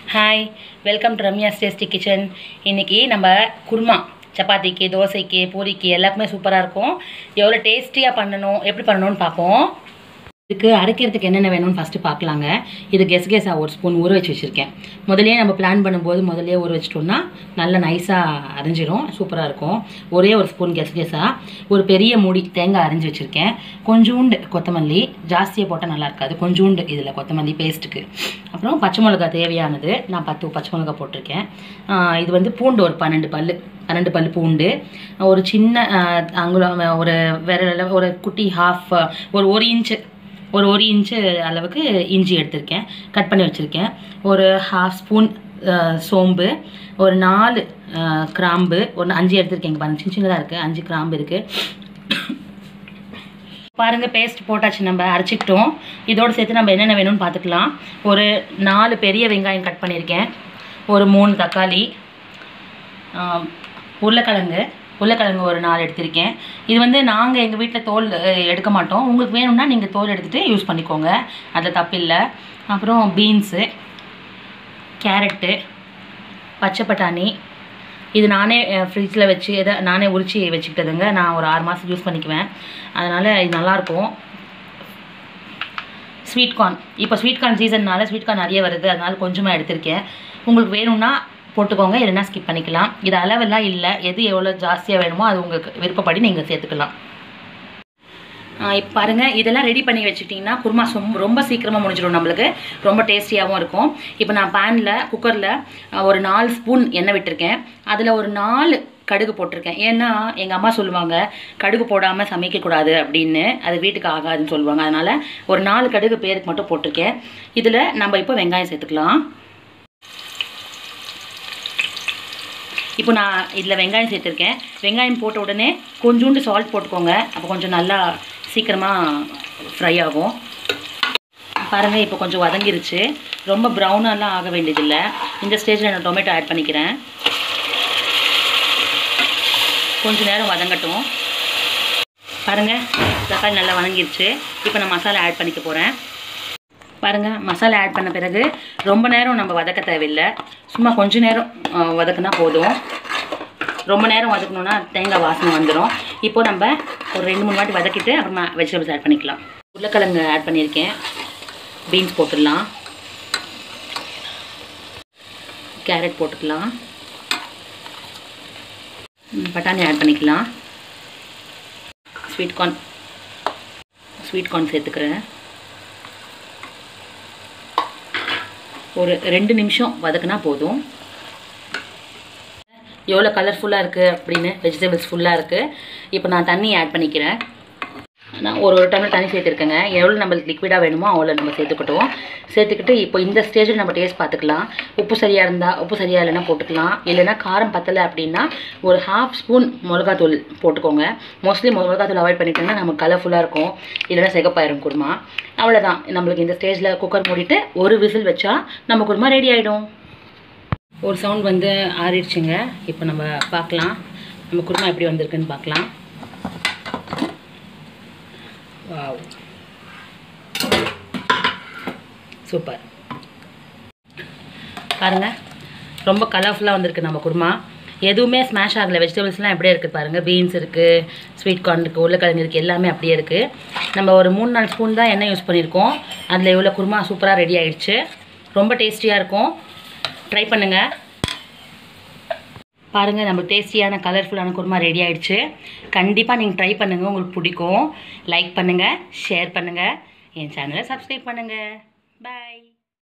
hi welcome to Ramya's tasty kitchen இன்றைக்கி நம்ம குருமா சப்பாத்திக்கு தோசைக்கு பூரிக்கு எல்லாருக்குமே சூப்பராக இருக்கும் எவ்வளோ டேஸ்டியாக பண்ணணும் எப்படி பண்ணணும்னு பார்ப்போம் இதுக்கு அரைக்கிறதுக்கு என்னென்ன வேணும்னு ஃபஸ்ட்டு பார்க்கலாங்க இது கெஸ் கெஸா ஒரு ஸ்பூன் ஊற வச்சு வச்சுருக்கேன் முதல்லயே நம்ம பிளான் பண்ணும்போது முதல்லயே ஊற வச்சிட்டோம்னா நல்ல நைஸாக அரைஞ்சிரும் சூப்பராக இருக்கும் ஒரே ஒரு ஸ்பூன் கெஸ் கெஸா ஒரு பெரிய மூடி தேங்காய் அரைஞ்சி வச்சுருக்கேன் கொஞ்சூண்டு கொத்தமல்லி ஜாஸ்தியாக போட்டால் நல்லா இருக்காது கொஞ்சூண்டு இதில் கொத்தமல்லி பேஸ்ட்டுக்கு அப்புறம் பச்சை மிளகா தேவையானது நான் பத்து பச்சை மிளகா போட்டிருக்கேன் ஆஹ் இது வந்து பூண்டு ஒரு பன்னெண்டு பல்லு பன்னெண்டு பல்லு பூண்டு ஒரு சின்ன ஆஹ், அங்குலம் ஒரு விரல் ஒரு குட்டி ஹாஃப் ஒரு ஒரு இன்ச்சு ஒரு ஒரு இன்ச்சு அளவுக்கு இஞ்சி எடுத்திருக்கேன் கட் பண்ணி வச்சுருக்கேன் ஒரு ஹாஃப் ஸ்பூன் சோம்பு ஒரு நாலு ஆஹ், கிராம்பு ஒரு அஞ்சு எடுத்திருக்கேங்க பாருங்க சின்ன சின்னதாக இருக்குது அஞ்சு கிராம்பு இருக்குது பாருங்க பேஸ்ட் போட்டாச்சு நம்ம அரைச்சிக்கிட்டோம் இதோடு சேர்த்து நம்ம என்னென்ன வேணும்னு பார்த்துக்கலாம் ஒரு நாலு பெரிய வெங்காயம் கட் பண்ணியிருக்கேன் ஒரு மூணு தக்காளி ஆம், உருளைக்கிழங்கு உருளைக்கிழங்கு ஒரு நாலு எடுத்திருக்கேன் இது வந்து நாங்கள் எங்கள் வீட்டில் தோல் அஹ், எடுக்க மாட்டோம் உங்களுக்கு வேணும்னா நீங்கள் தோல் எடுத்துகிட்டு யூஸ் பண்ணிக்கோங்க அதில் தப்பில்லை அப்புறம் பீன்ஸு கேரட்டு பச்சை பட்டாணி இது நானே ஃப்ரிட்ஜில் வச்சு எதை நானே உரிச்சு வச்சுக்கிட்டதுங்க நான் ஒரு ஆறு மாதம் யூஸ் பண்ணிக்குவேன் அதனால் இது நல்லாயிருக்கும் ஸ்வீட் கார்ன் இப்போ ஸ்வீட் கார்ன் சீசன்னால ஸ்வீட் கார்ன் நிறைய வருது அதனால கொஞ்சமாக எடுத்திருக்கேன் உங்களுக்கு வேணும்னா போட்டுக்கோங்க இல்லைன்னா ஸ்கிப் பண்ணிக்கலாம் இது அளவெல்லாம் இல்லை எது எவ்வளோ ஜாஸ்தியாக வேணுமோ அது உங்களுக்கு விருப்பப்படி நீங்கள் சேர்த்துக்கலாம் இப்போ பாருங்கள் இதெல்லாம் ரெடி பண்ணி வச்சுட்டிங்கன்னா குருமா சொம் ரொம்ப சீக்கிரமாக முடிஞ்சிடும் நம்மளுக்கு ரொம்ப டேஸ்டியாகவும் இருக்கும் இப்போ நான் பேனில் குக்கரில் ஒரு நாலு ஸ்பூன் எண்ணெய் விட்டிருக்கேன் அதில் ஒரு நாலு கடுகு போட்டிருக்கேன் ஏன்னா எங்கள் அம்மா சொல்லுவாங்க கடுகு போடாமல் சமைக்கக்கூடாது அப்படின்னு அது வீட்டுக்கு ஆகாதுன்னு சொல்லுவாங்க அதனால் ஒரு நாலு கடுகு பேருக்கு மட்டும் போட்டிருக்கேன் இதில் நம்ம இப்போ வெங்காயம் சேர்த்துக்கலாம் இப்போ நான் இதில் வெங்காயம் சேர்த்துருக்கேன் வெங்காயம் போட்ட உடனே கொஞ்சோண்டு சால்ட் போட்டுக்கோங்க அப்போ கொஞ்சம் நல்லா சீக்கிரமாக ஃப்ரை ஆகும் பாருங்கள் இப்போ கொஞ்சம் வதங்கிருச்சு ரொம்ப ப்ரௌனாலாம் ஆக வேண்டியதில்லை இந்த ஸ்டேஜில் நான் டொமேட்டோ ஆட் பண்ணிக்கிறேன் கொஞ்ச நேரம் வதங்கட்டும் பாருங்கள் தக்காளி நல்லா வதங்கிருச்சு இப்போ நான் மசாலா ஆட் பண்ணிக்க போகிறேன் பாருங்கள் மசாலா ஆட் பண்ண பிறகு ரொம்ப நேரம் நம்ம வதக்க தேவையில்லை சும்மா கொஞ்ச நேரம் ஆ, வதக்குனா போதும் ரொம்ப நேரம் வதக்கணுன்னா தேங்காய் வாசனை வந்துடும் இப்போ நம்ம ஒரு ரெண்டு மூணு வாட்டி வதக்கிட்டு அப்புறமா வெஜிடபிள்ஸ் ஆட் பண்ணிக்கலாம் உருளைக்கிழங்கு ஆட் பண்ணியிருக்கேன் பீன்ஸ் போட்டுடலாம் கேரட் போட்டுக்கலாம் ம், பட்டாணி ஆட் பண்ணிக்கலாம் ஸ்வீட் கார்ன் ஸ்வீட் கார்ன் சேர்த்துக்கிறேன் ஒரு ரெண்டு நிமிஷம் வதக்குனா போதும் எவ்வளோ கலர்ஃபுல்லாக இருக்குது அப்படின்னு வெஜிடபிள்ஸ் ஃபுல்லாக இருக்குது இப்போ நான் தண்ணி ஆட் பண்ணிக்கிறேன் நான் ஒரு ஒரு டம்ளர் தண்ணி சேர்த்துருக்கேங்க எவ்வளோ நம்மளுக்கு லிக்விடாக வேணுமோ அவ்வளோ நம்ம சேர்த்துக்கிட்டோம் சேர்த்துக்கிட்டு இப்போ இந்த ஸ்டேஜில் நம்ம டேஸ்ட் பார்த்துக்கலாம் உப்பு சரியாக இருந்தால் உப்பு சரியாக இல்லைன்னா போட்டுக்கலாம் இல்லைன்னா காரம் பத்தலை அப்படின்னா ஒரு ஹாஃப் ஸ்பூன் மிளகாத்தூள் போட்டுக்கோங்க மோஸ்ட்லி மிளகாத்தூள் அவாய்ட் பண்ணிட்டோம்னா நம்ம கலர்ஃபுல்லாக இருக்கும் இல்லைன்னா சிகப்பாயிரும் குருமா அவ்வளோதான் நம்மளுக்கு இந்த ஸ்டேஜில் குக்கர் மூடிட்டு ஒரு விசில் வச்சா நம்ம குருமா ரெடி ஆகிடும் ஒரு சவுண்ட் வந்து ஆறிடுச்சுங்க இப்போ நம்ம பார்க்கலாம் நம்ம குருமா எப்படி வந்திருக்குன்னு பார்க்கலாம் வாவ் சூப்பர் பாருங்கள் ரொம்ப கலர்ஃபுல்லாக வந்திருக்கு நம்ம குருமா எதுவுமே ஸ்மாஷ் ஆகலை வெஜிடபிள்ஸ்லாம் அப்படியே இருக்குது பாருங்கள் பீன்ஸ் இருக்குது ஸ்வீட் கார்ன் இருக்குது உருளைக்கிழங்கு இருக்குது எல்லாமே அப்படியே இருக்குது நம்ம ஒரு மூணு நாலு ஸ்பூன் தான் எண்ணெய் யூஸ் பண்ணியிருக்கோம் அதில் இவ்வளோ குருமா சூப்பராக ரெடி ஆயிடுச்சு ரொம்ப டேஸ்டியாக இருக்கும் ட்ரை பண்ணுங்கள் பாருங்கள் நம்ம டேஸ்டியான கலர்ஃபுல்லான குருமா ரெடி ஆயிடுச்சு கண்டிப்பாக நீங்கள் ட்ரை பண்ணுங்கள் உங்களுக்கு பிடிக்கும் லைக் பண்ணுங்கள் ஷேர் பண்ணுங்கள் என் சேனலை சப்ஸ்கிரைப் பண்ணுங்கள் பாய்